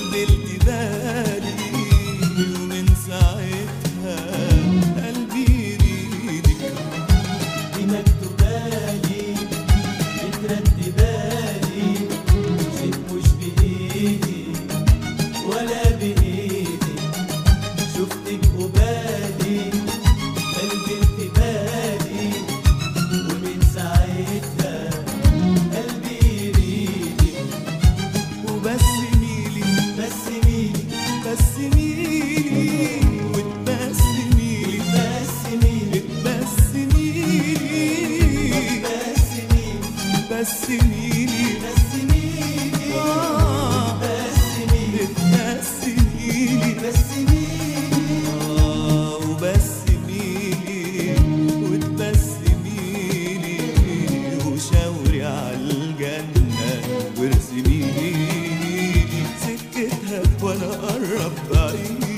بلبلت بالي ومن ساعتها قلبي يريدك دي مكتوبالي مترتبالي شيء مش بإيدي ولا بإيدي شفتك قبالي قلبي انتبالي ومن ساعتها قلبي يريدك وبس ميلي بس ميلي بس ميلي وتبسميلي بس ميلي بتبسميلي بس ميلي بسميلي بس ميلي آه بس ميلي بتبسميلي بس ميلي آه وبسميلي وتبسميلي وشاوري عالجنة وارسميلي سكتها وانا قرب بعيد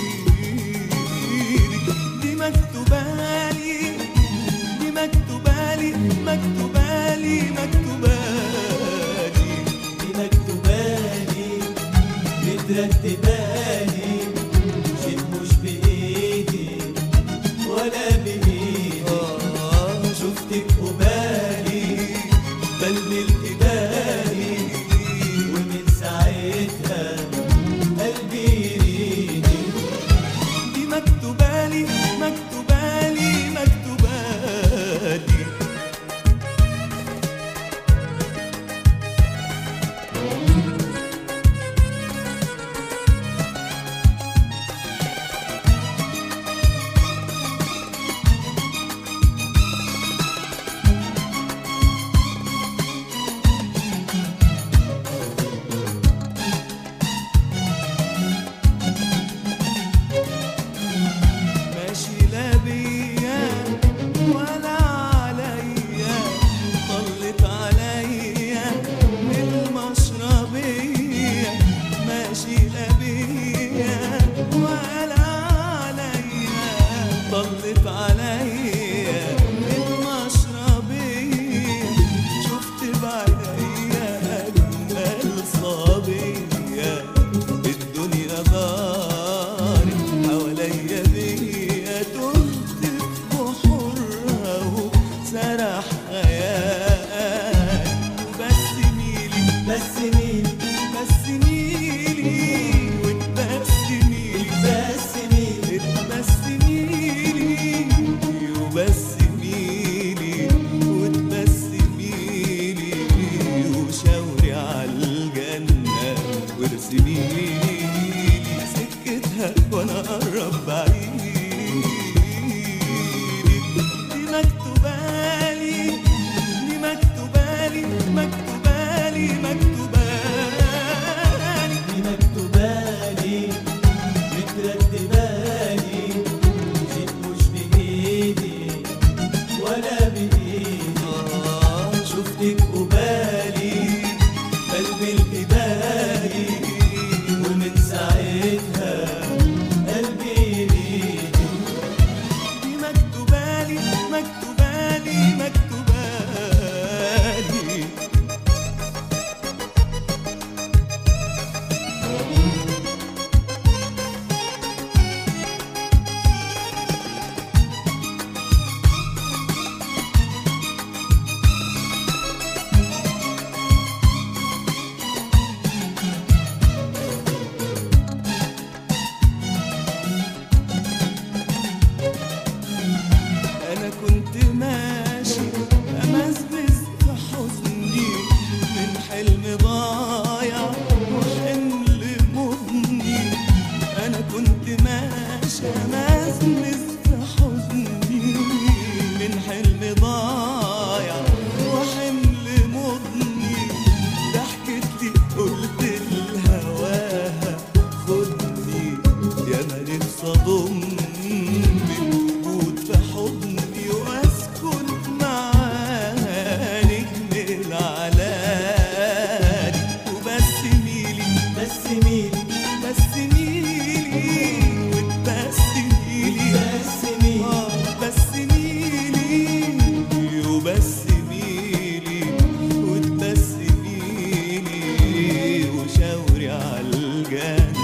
دي مكتوبالي دي مكتوبالي مكتوبالي مكتوبالي دي مكتوبالي مترتبالي شيء مش بإيدي ولا بإيدي آه شفتك قبالي بلبلت بالي ومن ساعتها قلبي يريدي دي مكتوبالي مكتوبالي مكتوبالي ماشي لا بيا ولا عليا طلت عليا من المشربية ماشي لا بيا ولا عليا طلت عليا من المشربية شفت بعينيا أجمل صبية الدنيا دارت حواليا بيا تهت في بحورها وسرح خيال بس ميلي بس ميلي بس ميلي وتبسميلي بس ميلي تبسميلي وبسميلي وتبسميلي وشاوري عالجنة وارسميلي سكتها وانا قرب بعيد دي مكتوبالي دي مكتوبالي مكتوبالي مكتوبالي دي مكتوبالي مترتبالي شيء مش بإيدي ولا بإيدي آه شفتك قبالي قلبي القبالي ومن ساعتها قلبي يريدي دي مكتوبالي مكتوبالي مكتوبالي انا كنت ماشي امزمز في حزني من حلم ضايع وحمل زمان